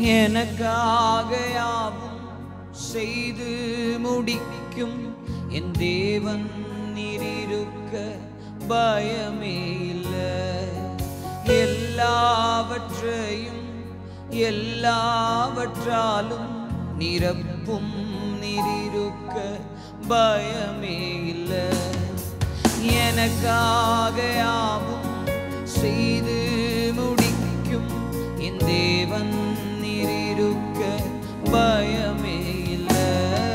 எனக்காக யாவும் செய்து முடிக்கும் என் தேவன் நீரிருக்க பயமே இல்லை எல்லாவற்றையும் எல்லாவற்றாலும் நிரப்பும் நீரிருக்க பயமே இல்லை எனக்காக யாவும் செய்து முடிக்கும் என் தேவன் நீரிருக்க பயமே இல்லை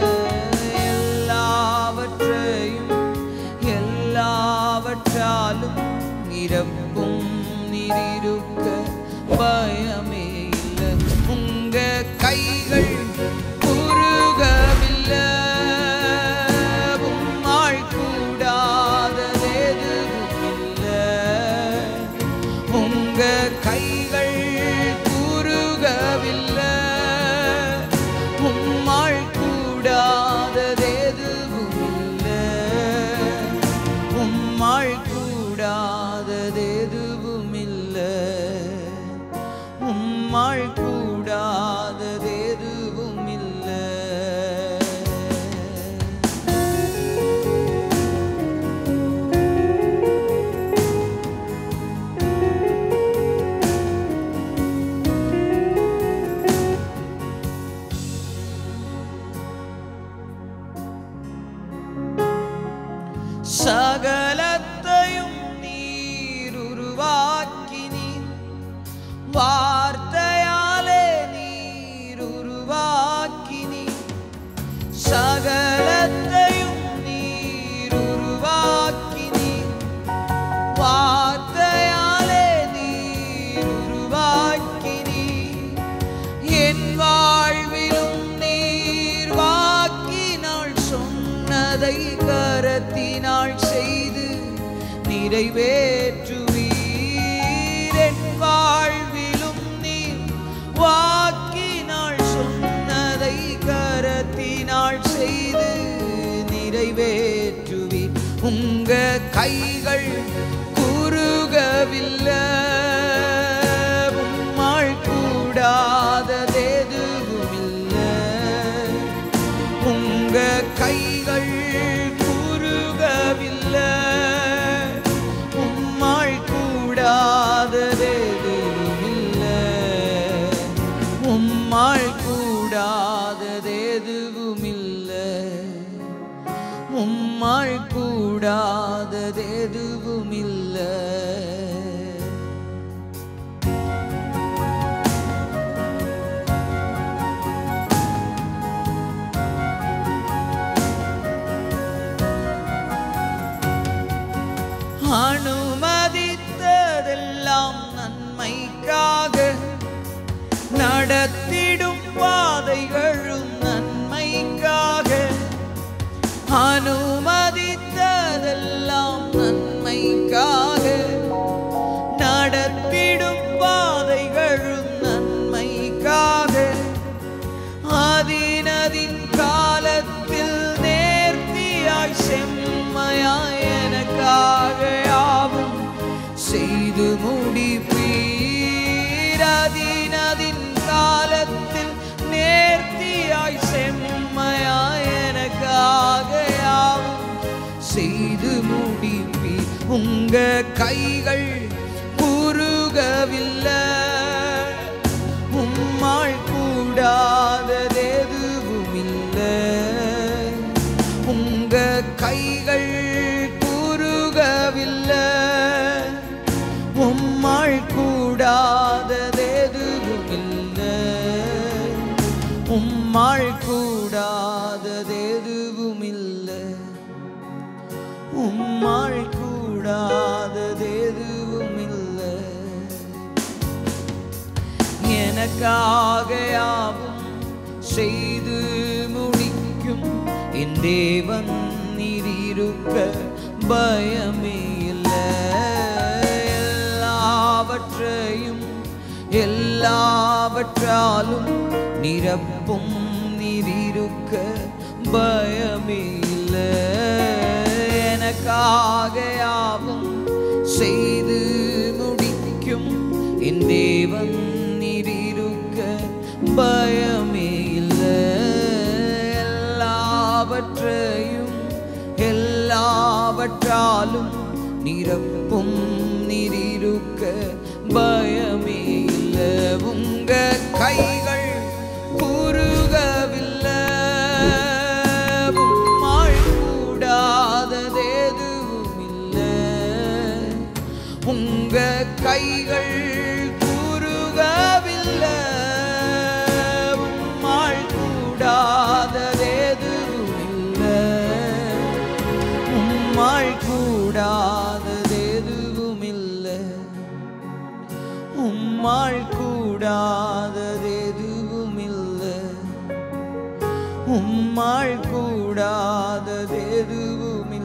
எல்லாவற்றையும் எல்லாவற்றாலும் நிரப்பும் நீரிருக்க பயமே இல்லை உங்க கைகள் குறுகவில்லை உம்மாள் கூடாததெதுவும் இல்லை உங்க கைகள் குறுகவில்லை உம்மாள் கூடாததெதுவும் இல்லை உம்மாள் கூடாததெதுவும் இல்லை உம்மாள் கூடாததெதுவும் இல்லை சகலத்தையும் நீர் உருவாக்கினீர் வார்த்தையாலே நீர் உருவாக்கினீர் சகலத்தையும் நீர் உருவாக்கினீர் வார்த்தையாலே நீர் உருவாக்கினீர் என் வாழ்விலும் நீர் வாக்கினாள் சொன்னதை கரத்தினாள் செய்து நிறைவேற்றுவீர் என் வாழ்விலும் நீர் வாக்கினாள் சொன்னதை கரத்தினாள் செய்து நிறைவேற்றுவீர் உங்க கைகள் குறுகவில்லை உம்மாள் கூடாததெதுவும் இல்லை உங்க கைகள் குறுகவில்லை உம்மாள் கூடாததெதுவும் இல்லை உம்மாள் கூடாததெதுவும் இல்லை உம்மாள் கூடாததெதுவும் இல்லை அனுமதித்ததெல்லாம் நன்மைக்காக நடத்திடும் பாதைகளும் நன்மைக்காக அனுமதித்ததெல்லாம் நன்மைக்காக நடத்திடும் பாதைகளும் நன்மைக்காக அதினதின் காலத்தில் நேர்த்தியாய் செம்மையாய் எனக்காக யாவும் செய்து முடிப்பீர் அதினதின் காலத்தில் நேர்த்தியாய் செம்மையாய் எனக்காக யாவும் செய்து முடிப்பீர் உங்க கைகள் குறுகவில்லை உம்மாள் கூடாததெதுவும் இல்லை உங்க கைகள் குறுகவில்லை உம்மாள் கூடாததெதுவும் இல்லை உம்மாள் கூடாததெதுவும் இல்லை உம்மாள் கூடாததெதுவும் இல்லை எனக்காக யாவும் செய்து முடிக்கும் என் தேவன் நீரிருக்க பயமே இல்லை எல்லாவற்றையும் எல்லாவற்றாலும் நிரப்பும் நீரிருக்க பயமே இல்லை எனக்காக யாவும் செய்து முடிக்கும் என் தேவன் நீரிருக்க பயமே இல்லை எல்லாவற்றையும் எல்லாவற்றாலும் நிரப்பும் நீரிருக்க பயமே இல்லை உங்க கைகள் குறுகவில்லை உம்மால் கூடாததெதுவும் இல்லை உங்க கைகள் குறுகவில்லை உம்மால் கூடாததெதுவும் இல்லை உம்மால் கூடாததெதுவும் இல்லை உம்மால் கூடாததெதுவும் இல்லை உம்மால் கூடாததெதுவும்